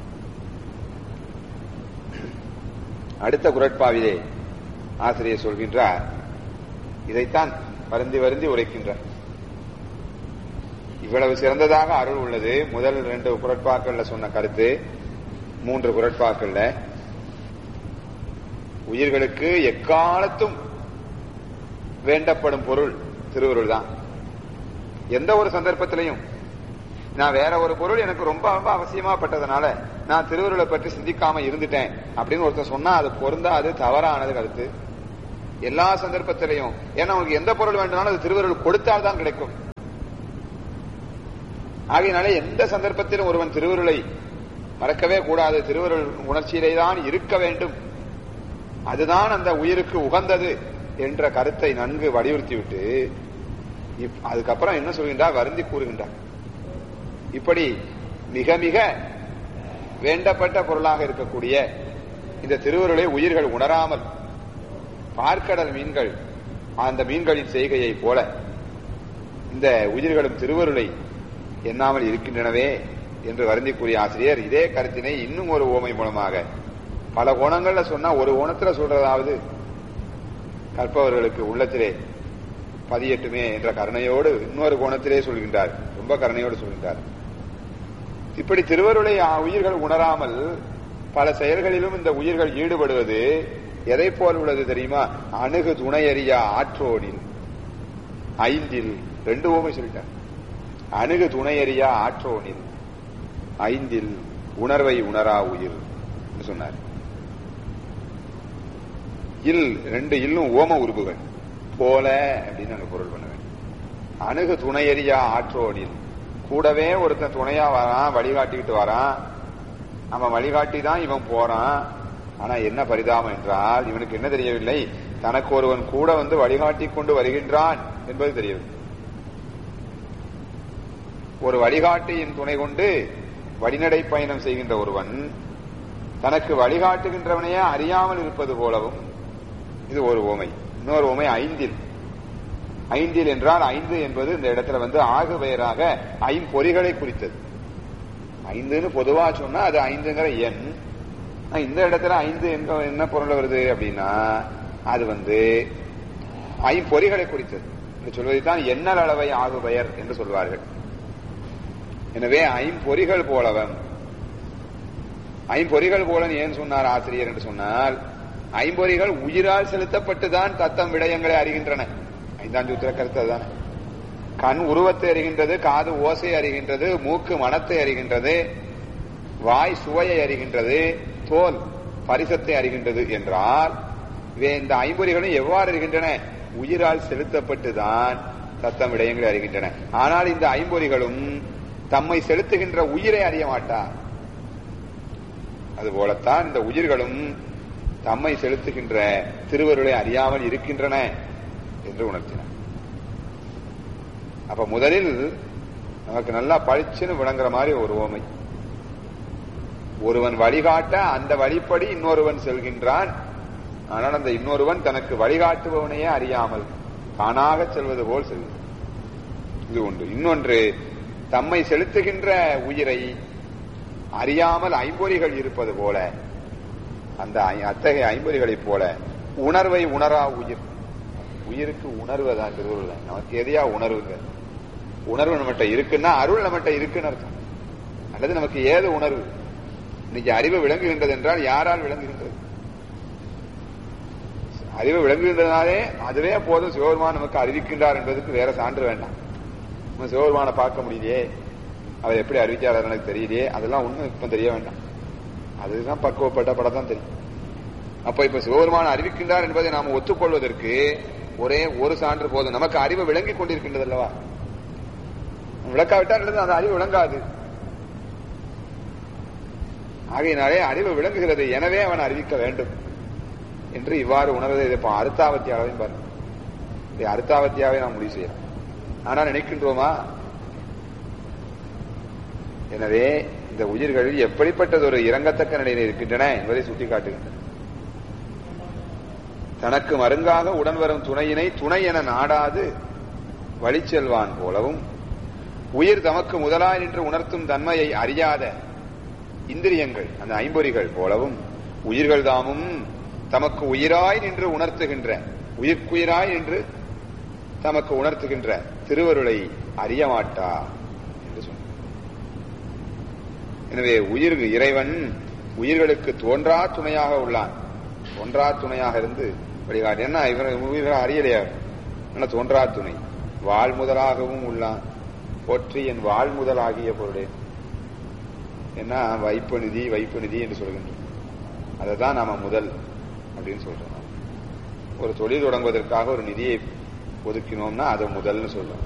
அடுத்த குரட்பாவிலே ஆசிரியர் சொல்கின்றார் இதைத்தான் வருந்தி வருந்தி உரைக்கின்றார் இவ்வளவு சிறந்ததாக அருள் உள்ளது முதல் ரெண்டு குரட்பாக்கள்ல சொன்ன கருத்து மூன்று குரட்பாக்கள்ல உயிர்களுக்கு எக்காலத்தும் வேண்டப்படும் பொருள் திருவருள் தான் எந்த ஒரு சந்தர்ப்பத்திலையும் நான் வேற ஒரு பொருள் எனக்கு ரொம்ப ரொம்ப அவசியமாப்பட்டதுனால நான் திருவருளை பற்றி சிந்திக்காம இருந்துட்டேன் அப்படின்னு ஒருத்தர் சொன்னா அது பொருந்தா அது தவறானது கருத்து எல்லா சந்தர்ப்பத்திலையும் ஏன்னா உனக்கு எந்த பொருள் வேண்டுமானாலும் அது திருவருள் கொடுத்தால் தான் கிடைக்கும் ஆகையினாலே எந்த சந்தர்ப்பத்திலும் ஒருவன் திருவருளை மறக்கவே கூடாது திருவருள் உணர்ச்சியிலே தான் இருக்க வேண்டும் அதுதான் அந்த உயிருக்கு உகந்தது என்ற கருத்தை நன்கு வலியுறுத்திவிட்டு இப்- அதுக்கப்புறம் என்ன சொல்கின்றார் வருந்தி கூறுகின்றார் இப்படி மிக மிக வேண்டப்பட்ட பொருளாக இருக்கக்கூடிய இந்த திருவருளை உயிர்கள் உணராமல் பார்க்கடல் மீன்கள் அந்த மீன்களின் செய்கையை போல இந்த உயிர்களும் திருவருளை எண்ணாமல் இருக்கின்றனவே என்று வருந்தி கூறிய ஆசிரியர் இதே கருத்தினை இன்னும் ஒரு ஓமை மூலமாக பல கோணங்கள்ல சொன்னா ஒரு கோணத்துல சொல்றதாவது கற்பவர்களுக்கு உள்ளத்திலே பதியட்டுமே என்ற கருணையோடு இன்னொரு கோணத்திலே சொல்கின்றார் ரொம்ப கருணையோடு சொல்கின்றார் இப்படி திருவருளை ஆ, உயிர்கள் உணராமல் பல செயல்களிலும் இந்த உயிர்கள் ஈடுபடுவது எதை போல் உள்ளது தெரியுமா அணுகு துணையறியா ஆற்றோடில் ஐந்தில் ரெண்டு ஓமை சொல்லிட்டார் அணுகு துணையறியா ஆற்றோனில் ஐந்தில் உணர்வை உணரா உயிர் என்று சொன்னார் இல் ரெண்டு இல்லும் ஓம உருபுகள் போல அப்படின்னு அங்க பொருள் பண்ண வேண்டும் அணுகு துணையறியா ஆற்றோனில் கூடவே ஒருத்தன் துணையா வரான் வழிகாட்டிக்கிட்டு வரான் அவன் வழிகாட்டி தான் இவன் போறான் ஆனா என்ன பரிதாபம் என்றால் இவனுக்கு என்ன தெரியவில்லை தனக்கு ஒருவன் கூட வந்து வழிகாட்டி கொண்டு வருகின்றான் என்பது தெரியவில்லை ஒரு வழிகாட்டியின் துணை கொண்டு வழிநடை பயணம் செய்கின்ற ஒருவன் தனக்கு வழிகாட்டுகின்றவனையே அறியாமல் இருப்பது போலவும் இது ஒரு ஓமை இன்னொரு ஓமை ஐந்தில் ஐந்தில் என்றால் ஐந்து என்பது இந்த இடத்துல வந்து ஆகு பெயராக ஐம்பொறிகளை குறித்தது ஐந்துன்னு பொதுவா சொன்னா அது ஐந்துங்கிற எண் ஆனா இந்த இடத்துல ஐந்து எங்க என்ன பொருள் வருது அப்படின்னா அது வந்து ஐம்பொறிகளை குறித்தது என்று சொல்வதைத்தான் எண்ணல் அளவை ஆகு பெயர் என்று சொல்வார்கள் எனவே ஐம்பொறிகள் போலவன் ஐம்பொறிகள் போலன் ஏன் சொன்னார் ஆசிரியர் என்று சொன்னால் ஐம்பொறிகள் உயிரால் செலுத்தப்பட்டுதான் தத்தம் விடயங்களை அறிகின்றன ஐந்தாம் சூத்திர கருத்து அதுதானே கண் உருவத்தை அறிகின்றது காது ஓசை அறிகின்றது மூக்கு மனத்தை அறிகின்றது வாய் சுவையை அறிகின்றது தோல் பரிசத்தை அறிகின்றது என்றால் இவை இந்த ஐம்பொறிகளும் எவ்வாறு அறிகின்றன உயிரால் செலுத்தப்பட்டுதான் தத்தம் விடயங்களை அறிகின்றன ஆனால் இந்த ஐம்பொறிகளும் தம்மை செலுத்துகின்ற உயிரை அறிய மாட்டார் அதுபோலத்தான் இந்த உயிர்களும் தம்மை செலுத்துகின்ற திருவருளை அறியாமல் இருக்கின்றன என்று உணர்த்தினார் அப்ப முதலில் நமக்கு நல்லா பளிச்சுன்னு விளங்குற மாதிரி ஒரு ஓமை ஒருவன் வழிகாட்ட அந்த வழிப்படி இன்னொருவன் செல்கின்றான் ஆனால் அந்த இன்னொருவன் தனக்கு வழிகாட்டுபவனையே அறியாமல் தானாக செல்வது போல் செல்கிறான் இது ஒன்று இன்னொன்று தம்மை செலுத்துகின்ற உயிரை அறியாமல் ஐம்பொறிகள் இருப்பது போல அந்த ஐ- அத்தகைய ஐம்பொறிகளைப் போல உணர்வை உணரா உயிர் உயிருக்கு உணர்வு தான் திருவருள் தான். நமக்கு எதையா உணர்வுங்க உணர்வு நம்மகிட்ட இருக்குன்னா அருள் நம்மகிட்ட இருக்குன்னு அர்த்தம் அல்லது நமக்கு ஏது உணர்வு இன்னைக்கு அறிவு விளங்குகின்றது என்றால் யாரால் விளங்குகின்றது அறிவு விளங்குகின்றதுனாலே அதுவே போதும் சிவபெருமான் நமக்கு அறிவிக்கின்றார் என்பதற்கு வேற சான்று வேண்டாம் நம்ம சிவபெருமானை பார்க்க முடியலையே அவர் எப்படி அறிவிச்சார் எனக்கு தெரியலையே அதெல்லாம் ஒண்ணும் இப்ப தெரிய வேண்டாம் அதுதான் பக்குவப்பட்ட படம் தான் தெரியும் அப்ப இப்ப சிவபெருமான் அறிவிக்கின்றார் என்பதை நாம் ஒத்துக்கொள்வதற்கு ஒரே ஒரு சான்று போதும் நமக்கு அறிவு விளங்கிக் கொண்டிருக்கின்றது அல்லவா விளக்காவிட்டால் அல்லது அந்த அறிவு விளங்காது ஆகையினாலே அறிவு விளங்குகிறது எனவே அவன் அறிவிக்க வேண்டும் என்று இவ்வாறு உணர்வதை இதை இப்ப அறுத்தாவத்தியாவையும் பாருங்க இதை அறுத்தாவத்தியாவை நாம் முடிவு செய்யலாம் ஆனால் நினைக்கின்றோமா எனவே இந்த உயிர்கள் எப்படிப்பட்டது ஒரு இறங்கத்தக்க நிலையில் இருக்கின்றன என்பதை சுட்டிக்காட்டுகின்றன தனக்கு மருங்காக உடன் வரும் துணையினை துணை என நாடாது வழிச்செல்வான் போலவும் உயிர் தமக்கு முதலாய் நின்று உணர்த்தும் தன்மையை அறியாத இந்திரியங்கள் அந்த ஐம்பொறிகள் போலவும் உயிர்கள் தாமும் தமக்கு உயிராய் நின்று உணர்த்துகின்ற உயிர்க்குயிராய் நின்று தமக்கு உணர்த்துகின்ற திருவருளை அறிய மாட்டா என்று சொன்னார் எனவே உயிர் இறைவன் உயிர்களுக்கு தோன்றா துணையாக உள்ளான் தோன்றா துணையாக இருந்து வழிகாட்டு என்ன இவர் உயிர்கள் அறியலையா என்ன தோன்றா துணை வாழ் முதலாகவும் உள்ளான் போற்றி என் வாழ் முதலாகிய பொருளே என்ன வைப்பு நிதி வைப்பு நிதி என்று சொல்கின்றோம் அதை தான் நாம முதல் அப்படின்னு சொல்றோம் ஒரு தொழில் தொடங்குவதற்காக ஒரு நிதியை ஒதுக்கினோம்னா அதை முதல்னு சொல்றோம்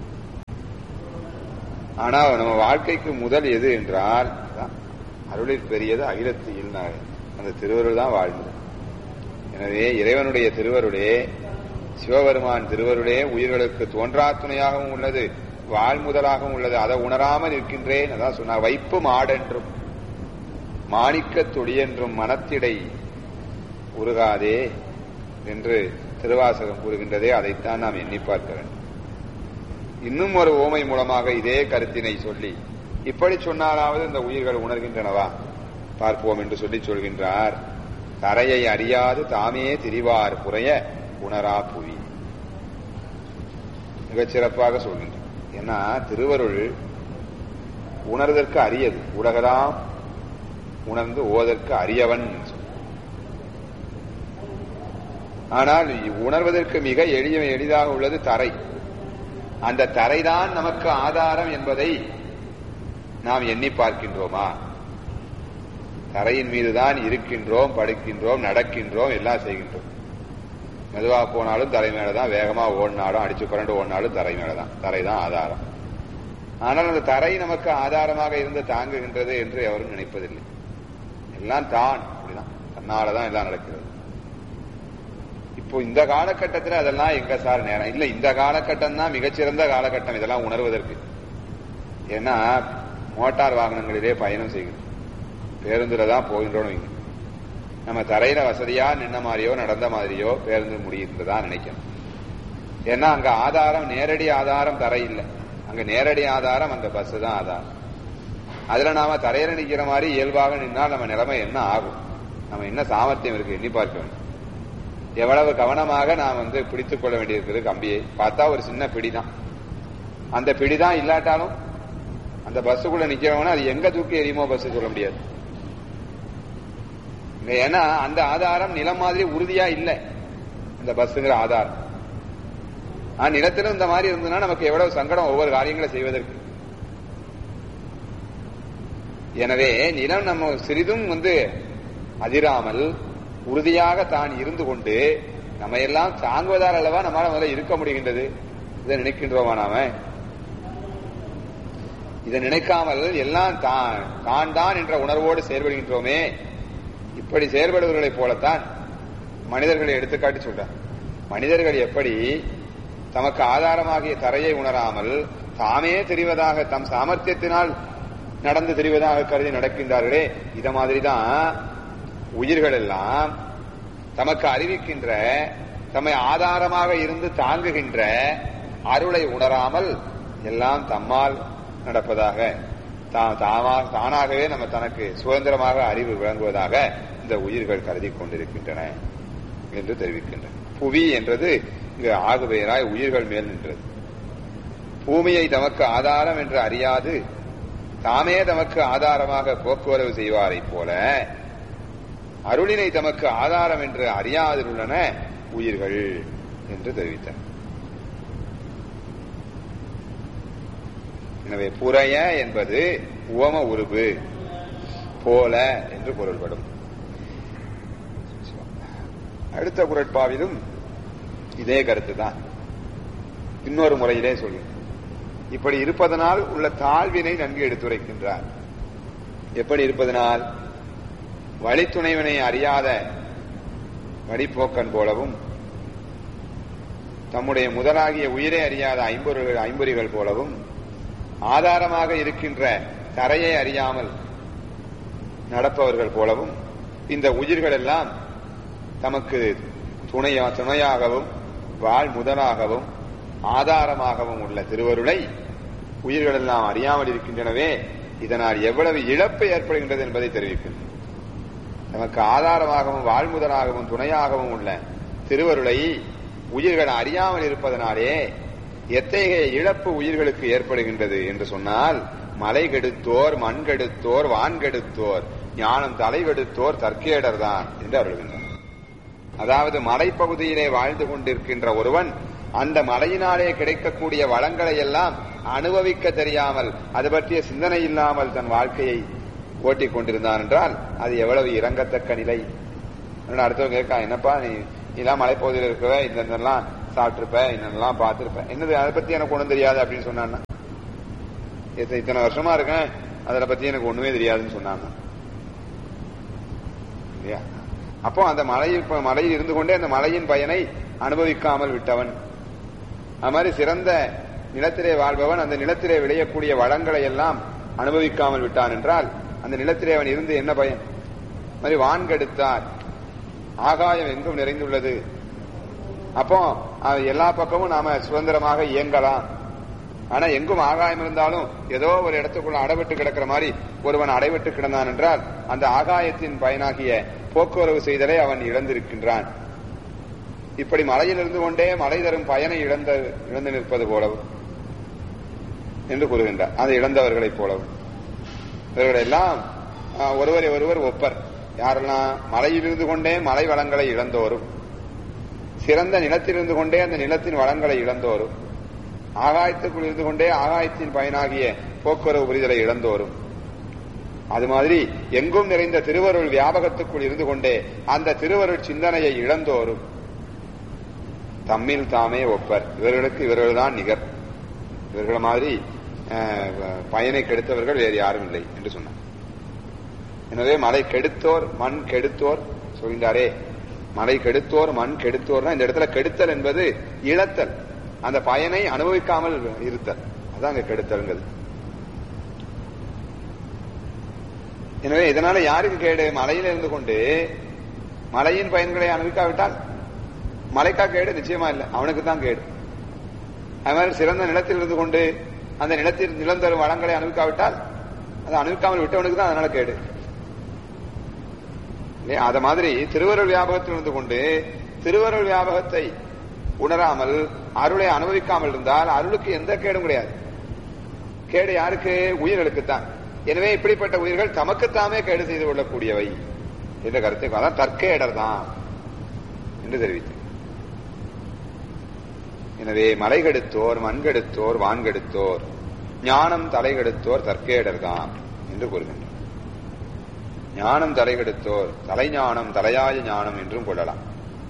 ஆனா நம்ம வாழ்க்கைக்கு முதல் எது என்றால் அதான் அருளில் பெரியது அகிலத்தில் அந்த திருவருள் தான் வாழ்ந்தது எனவே இறைவனுடைய திருவருளே சிவபெருமான் திருவருளே உயிர்களுக்கு தோன்றா துணையாகவும் உள்ளது வாழ் முதலாகவும் உள்ளது அதை உணராமல் இருக்கின்றேன் அதான் சொன்னார் வைப்பு மாடென்றும் மாணிக்க தொடியென்றும் மனத்திடை உருகாதே என்று திருவாசகம் கூறுகின்றதே அதைத்தான் நாம் எண்ணி பார்க்க வேண்டும் இன்னும் ஒரு ஓமை மூலமாக இதே கருத்தினை சொல்லி இப்படி சொன்னாலாவது இந்த உயிர்கள் உணர்கின்றனவா பார்ப்போம் என்று சொல்லி சொல்கின்றார் தரையை அறியாது தாமே திரிவார் புறைய உணரா புவி மிகச் சிறப்பாக சொல்கின்றார் ஏன்னா திருவருள் உணர்தற்கு அரியது உலகலாம் உணர்ந்து ஓதற்கு அரியவன் சொன்னார். ஆனால் உணர்வதற்கு மிக எளிய எளிதாக உள்ளது தரை அந்த தரைதான் நமக்கு ஆதாரம் என்பதை நாம் எண்ணி பார்க்கின்றோமா தரையின் மீதுதான் இருக்கின்றோம் படுக்கின்றோம் நடக்கின்றோம் எல்லாம் செய்கின்றோம் மெதுவா போனாலும் தரை மேலதான் வேகமா ஓடினாலும் அடிச்சு புரண்டு ஓடினாலும் தரை மேலதான் தரை தான் ஆதாரம் ஆனால் அந்த தரை நமக்கு ஆதாரமாக இருந்து தாங்குகின்றது என்று எவரும் நினைப்பதில்லை எல்லாம் தான் அப்படிதான் தன்னாலதான் எல்லாம் நடக்கிறது இப்போ இந்த காலகட்டத்தில் அதெல்லாம் எங்க சார் நேரம் இல்ல இந்த காலகட்டம் தான் மிகச்சிறந்த காலகட்டம் இதெல்லாம் உணர்வதற்கு ஏன்னா மோட்டார் வாகனங்களிலே பயணம் செய்கிறோம் பேருந்துல தான் போகின்றோம் வைங்க. நம்ம தரையில வசதியா நின்ன மாதிரியோ நடந்த மாதிரியோ பேருந்து முடியுன்றதா நினைக்கணும் ஏன்னா அங்க ஆதாரம் நேரடி ஆதாரம் தரை இல்லை அங்க நேரடி ஆதாரம் அந்த பஸ் தான் ஆதாரம் அதுல நாம தரையில நிக்கிற மாதிரி இயல்பாக நின்னால் நம்ம நிலைமை என்ன ஆகும் நம்ம என்ன சாமர்த்தியம் இருக்கு எண்ணி பார்க்க வேண்டும் எவ்வளவு கவனமாக நாம் வந்து பிடித்துக் கொள்ள வேண்டியிருக்கிறது கம்பியை பார்த்தா ஒரு சின்ன பிடிதான் அந்த பிடிதான் இல்லாட்டாலும் அந்த பஸ்ஸுக்குள்ள நிக்கிறவன அது எங்க தூக்கி எரியுமோ பஸ் சொல்ல முடியாது இங்க ஏன்னா அந்த ஆதாரம் நிலம் மாதிரி உறுதியா இல்லை இந்த பஸ்ஸுங்கிற ஆதாரம் ஆனா நிலத்திலும் இந்த மாதிரி இருந்ததுன்னா நமக்கு எவ்வளவு சங்கடம் ஒவ்வொரு காரியங்களை செய்வதற்கு எனவே நிலம் நம்ம சிறிதும் வந்து அதிராமல் உறுதியாக தான் இருந்து கொண்டு நம்ம எல்லாம் தாங்குவதால் அல்லவா நம்மளால முதல்ல இருக்க முடிகின்றது இதை நினைக்கின்றோமா நாம இதை நினைக்காமல் எல்லாம் தான் தான் தான் என்ற உணர்வோடு செயல்படுகின்றோமே இப்படி செயல்படுவர்களைப் போலத்தான் மனிதர்களை எடுத்துக்காட்டி சொல்றார் மனிதர்கள் எப்படி தமக்கு ஆதாரமாகிய தரையை உணராமல் தாமே தெரிவதாக தம் சாமர்த்தியத்தினால் நடந்து தெரிவதாக கருதி நடக்கின்றார்களே இத மாதிரிதான் உயிர்கள் எல்லாம் தமக்கு அறிவிக்கின்ற தம்மை ஆதாரமாக இருந்து தாங்குகின்ற அருளை உணராமல் எல்லாம் தம்மால் நடப்பதாக தா- தாமா- தானாகவே நம்ம தனக்கு சுதந்திரமாக அறிவு விளங்குவதாக இந்த உயிர்கள் கருதி கொண்டிருக்கின்றன என்று தெரிவிக்கின்றன புவி என்றது இங்கு ஆகுபெயராய் உயிர்கள் மேல் நின்றது பூமியை தமக்கு ஆதாரம் என்று அறியாது தாமே தமக்கு ஆதாரமாக போக்குவரவு செய்வாரைப் போல அருளினை தமக்கு ஆதாரம் என்று அறியாதிருள்ளன உயிர்கள் என்று தெரிவித்தார் எனவே புறைய என்பது உவம உருபு போல என்று பொருள்படும் அடுத்த குரட்பாவிலும் இதே கருத்து தான் இன்னொரு முறையிலே சொல்லி இப்படி இருப்பதனால் உள்ள தாழ்வினை நன்கு எடுத்துரைக்கின்றார் எப்படி இருப்பதனால் வழித்துணைவனை அறியாத வழிப்போக்கன் போலவும் தம்முடைய முதலாகிய உயிரை அறியாத ஐம்பொருள் ஐம்பொறிகள் போலவும் ஆதாரமாக இருக்கின்ற தரையை அறியாமல் நடப்பவர்கள் போலவும் இந்த உயிர்கள் எல்லாம் தமக்கு துணையா துணையாகவும் வாழ் முதலாகவும் ஆதாரமாகவும் உள்ள திருவருளை உயிர்கள் எல்லாம் அறியாமல் இருக்கின்றனவே இதனால் எவ்வளவு இழப்பு ஏற்படுகின்றது என்பதை தெரிவிக்கின்றன நமக்கு ஆதாரமாகவும் வாழ்முதலாகவும் துணையாகவும் உள்ள திருவருளை உயிர்கள் அறியாமல் இருப்பதனாலே எத்தகைய இழப்பு உயிர்களுக்கு ஏற்படுகின்றது என்று சொன்னால் மலை கெடுத்தோர் மண் கெடுத்தோர் வான் கெடுத்தோர் ஞானம் தலைவெடுத்தோர் தற்கேடர் தான் என்று அருள்கின்றனர் அதாவது மலைப்பகுதியிலே வாழ்ந்து கொண்டிருக்கின்ற ஒருவன் அந்த மலையினாலே கிடைக்கக்கூடிய வளங்களை எல்லாம் அனுபவிக்க தெரியாமல் அது பற்றிய சிந்தனை இல்லாமல் தன் வாழ்க்கையை ஓட்டிக் கொண்டிருந்தான் என்றால் அது எவ்வளவு இறங்கத்தக்க நிலை அதனால அடுத்தவங்க கேட்கா என்னப்பா நீ நீலாம் மலைப்பகுதியில் இருக்கவ இதெல்லாம் சாப்பிட்டிருப்ப இதெல்லாம் பார்த்திருப்ப என்னது அதை பத்தி எனக்கு ஒண்ணும் தெரியாது அப்படின்னு சொன்னான்னா இத்த- இத்தனை வருஷமா இருக்கேன் அதை பத்தி எனக்கு ஒண்ணுமே தெரியாதுன்னு சொன்னாங்க இல்லையா அப்போ அந்த மலையில் இப்ப மலையில் இருந்து கொண்டே அந்த மலையின் பயனை அனுபவிக்காமல் விட்டவன் அது மாதிரி சிறந்த நிலத்திலே வாழ்பவன் அந்த நிலத்திலே விளையக்கூடிய வளங்களை எல்லாம் அனுபவிக்காமல் விட்டான் என்றால் அந்த நிலத்திலே அவன் இருந்து என்ன பயன் அது மாதிரி வான்கெடுத்தார் ஆகாயம் எங்கும் நிறைந்துள்ளது அப்போ அஹ், எல்லா பக்கமும் நாம சுதந்திரமாக இயங்கலாம் ஆனா எங்கும் ஆகாயம் இருந்தாலும் ஏதோ ஒரு இடத்துக்குள்ள அடைபட்டு கிடக்கிற மாதிரி ஒருவன் அடைபட்டு கிடந்தான் என்றால் அந்த ஆகாயத்தின் பயனாகிய போக்குவரவு செய்தலை அவன் இழந்திருக்கின்றான் இப்படி மலையில் இருந்து கொண்டே மலை தரும் பயனை இழந்த இழந்து நிற்பது போலவும் என்று கூறுகின்றார் அதை இழந்தவர்களைப் போலவும் இவர்களெல்லாம் ஆஹ், ஒருவரை ஒருவர் ஒப்பர் யாரெல்லாம் மலையில் இருந்து கொண்டே மலை வளங்களை இழந்தோரும் சிறந்த நிலத்தில் இருந்து கொண்டே அந்த நிலத்தின் வளங்களை இழந்தோரும் ஆகாயத்துக்குள் இருந்து கொண்டே ஆகாயத்தின் பயனாகிய போக்குவரவு புரிதலை இழந்தோரும் அது மாதிரி எங்கும் நிறைந்த திருவருள் வியாபகத்துக்குள் இருந்து கொண்டே அந்த திருவருள் சிந்தனையை இழந்தோரும் தம்மில் தாமே ஒப்பர் இவர்களுக்கு இவர்கள்தான் நிகர் இவர்கள் மாதிரி அஹ், பயனை கெடுத்தவர்கள் வேறு யாரும் இல்லை என்று சொன்னார் எனவே மலை கெடுத்தோர் மண் கெடுத்தோர் சொல்கின்றாரே மலை கெடுத்தோர் மண் கெடுத்தோர்னா இந்த இடத்துல கெடுத்தல் என்பது இழத்தல் அந்த பயனை அனுபவிக்காமல் இருத்தல் அதான் அங்க கெடுத்தல்ங்கிறது எனவே இதனால யாருக்கு கேடு மலையில இருந்து கொண்டு மலையின் பயன்களை அனுபவிக்காவிட்டால் மலைக்கா கேடு நிச்சயமா இல்லை அவனுக்கு தான் கேடு அது மாதிரி சிறந்த நிலத்தில் இருந்து கொண்டு அந்த நிலத்தில் நிலம் தரும் வளங்களை அனுபவிக்காவிட்டால் அதை அனுபவிக்காமல் விட்டவனுக்கு தான் அதனால கேடு இல்லையா? அத மாதிரி திருவருள் வியாபகத்தில் இருந்து கொண்டு திருவருள் வியாபகத்தை உணராமல் அருளை அனுபவிக்காமல் இருந்தால் அருளுக்கு எந்த கேடும் கிடையாது கேடு யாருக்கு உயிர்களுக்கு தான் எனவே இப்படிப்பட்ட உயிர்கள் தமக்குத்தாமே கேடு செய்து கொள்ளக்கூடியவை என்ற கருத்தை அதான் தற்கேடர் தான் என்று தெரிவித்தார் எனவே மலை கெடுத்தோர் மண் கெடுத்தோர் வான் கெடுத்தோர் ஞானம் தலை கெடுத்தோர் தற்கேடர் தான் என்று கூறுகின்றார் ஞானம் தலை கெடுத்தோர் தலைஞானம் தலையாய ஞானம் என்றும் கொள்ளலாம்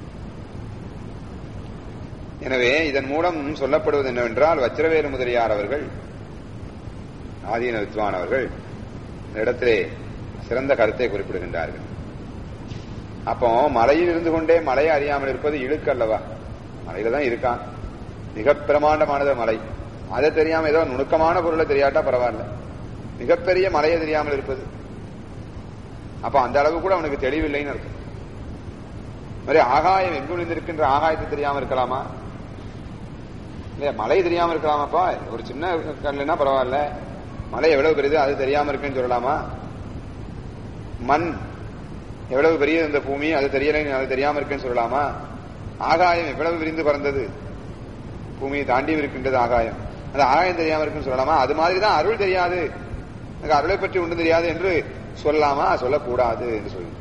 எனவே இதன் மூலம் சொல்லப்படுவது என்னவென்றால் வச்சிரவேலு முதலியார் அவர்கள் ஆதீன வித்வான் அவர்கள் இந்த இடத்திலே சிறந்த கருத்தை குறிப்பிடுகின்றார்கள் அப்போ மலையில் இருந்து கொண்டே மலையை அறியாமல் இருப்பது இழுக்கு அல்லவா மலையில தான் இருக்கான் மிக பிரமாண்டமானது மலை அதை தெரியாம ஏதோ நுணுக்கமான பொருளை தெரியாட்டா பரவாயில்ல மிகப்பெரிய மலையை தெரியாமல் இருப்பது அப்ப அந்த அளவு கூட அவனுக்கு தெளிவில்லைன்னு அர்த்தம் மாதிரி ஆகாயம் எங்கு இருக்கின்ற ஆகாயத்தை தெரியாம இருக்கலாமா இல்லையா மலை தெரியாம இருக்கலாமாப்பா ஒரு சின்ன கல்லுனா பரவாயில்ல மலை எவ்வளவு பெரியது அது தெரியாம இருக்குன்னு சொல்லலாமா மண் எவ்வளவு பெரியது இந்த பூமி அது தெரியல அது தெரியாம இருக்குன்னு சொல்லலாமா ஆகாயம் எவ்வளவு விரிந்து பறந்தது பூமியை தாண்டி இருக்கின்றது ஆகாயம் அந்த ஆகாயம் தெரியாம இருக்குன்னு சொல்லலாமா அது மாதிரிதான் அருள் தெரியாது எனக்கு அருளை பற்றி ஒன்றும் தெரியாது என்று சொல்லலாமா சொல்லக்கூடாது என்று சொல்லி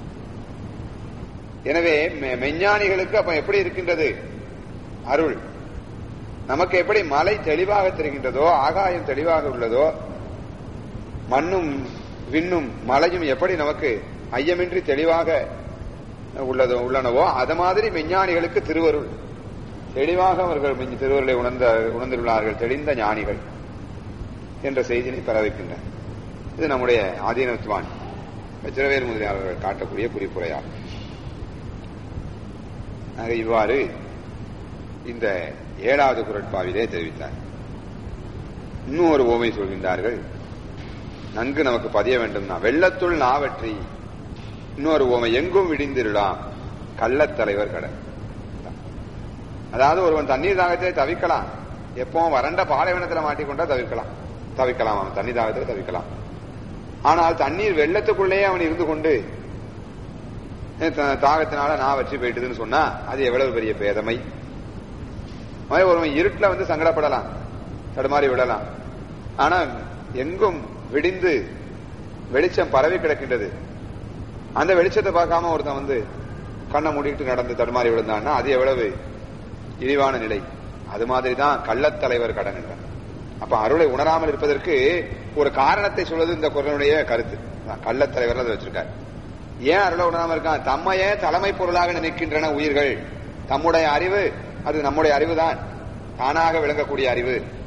எனவே மெ- மெஞ்ஞானிகளுக்கு அப்ப எப்படி இருக்கின்றது அருள் நமக்கு எப்படி மலை தெளிவாக தெரிகின்றதோ ஆகாயம் தெளிவாக உள்ளதோ மண்ணும் விண்ணும் மலையும் எப்படி நமக்கு ஐயமின்றி தெளிவாக உள்ளதோ உள்ளனவோ அது மாதிரி மெஞ்ஞானிகளுக்கு திருவருள் தெளிவாக அவர்கள் மெஞ் திருவருளை உணர்ந்த உணர்ந்துள்ளார்கள் தெளிந்த ஞானிகள் என்ற செய்தியை பரவிக்கின்றன இது நம்முடைய ஆதீனத்துவான் வச்சிரவேல் முதலியாளர்கள் காட்டக்கூடிய குறிப்புரையாகும் ஆக இவ்வாறு இந்த ஏழாவது குரட்பாவிலே தெரிவித்தார் இன்னும் ஒரு ஓமை சொல்கின்றார்கள் நன்கு நமக்கு பதிய வேண்டும்னா வெள்ளத்துள் நாவற்றி இன்னொரு ஓமை எங்கும் விடிந்திருலாம் கள்ளத்தலைவர் கடல் அதாவது ஒருவன் தண்ணீர் தாகத்திலே தவிக்கலாம் எப்பவும் வறண்ட பாலைவனத்துல மாட்டிக்கொண்டா தவிர்க்கலாம் தவிக்கலாம் அவன் தண்ணீர் தாகத்திலே தவிக்கலாம் ஆனால் தண்ணீர் வெள்ளத்துக்குள்ளேயே அவன் இருந்து கொண்டு த- தாகத்தினால நான் வச்சு போயிட்டுதுன்னு சொன்னா அது எவ்வளவு பெரிய பேதமை மாதிரி ஒருவன் இருட்டுல வந்து சங்கடப்படலாம் தடுமாறி விடலாம் ஆனா எங்கும் விடிந்து வெளிச்சம் பரவி கிடக்கின்றது அந்த வெளிச்சத்தை பார்க்காம ஒருத்தன் வந்து கண்ணை மூடிட்டு நடந்து தடுமாறி விழுந்தான்னா அது எவ்வளவு இழிவான நிலை அது மாதிரி தான் கள்ளத்தலைவர் கடன் என்றான் அப்ப அருளை உணராமல் இருப்பதற்கு ஒரு காரணத்தை சொல்வது இந்த குரலுடைய கருத்து அதான் கள்ளத்தலைவர் அதை வச்சிருக்காரு ஏன் அருளை உணராமல் இருக்கான் தம்மையே தலைமை பொருளாக நினைக்கின்றன உயிர்கள் தம்முடைய அறிவு அது நம்முடைய அறிவுதான் தானாக விளங்கக்கூடிய அறிவு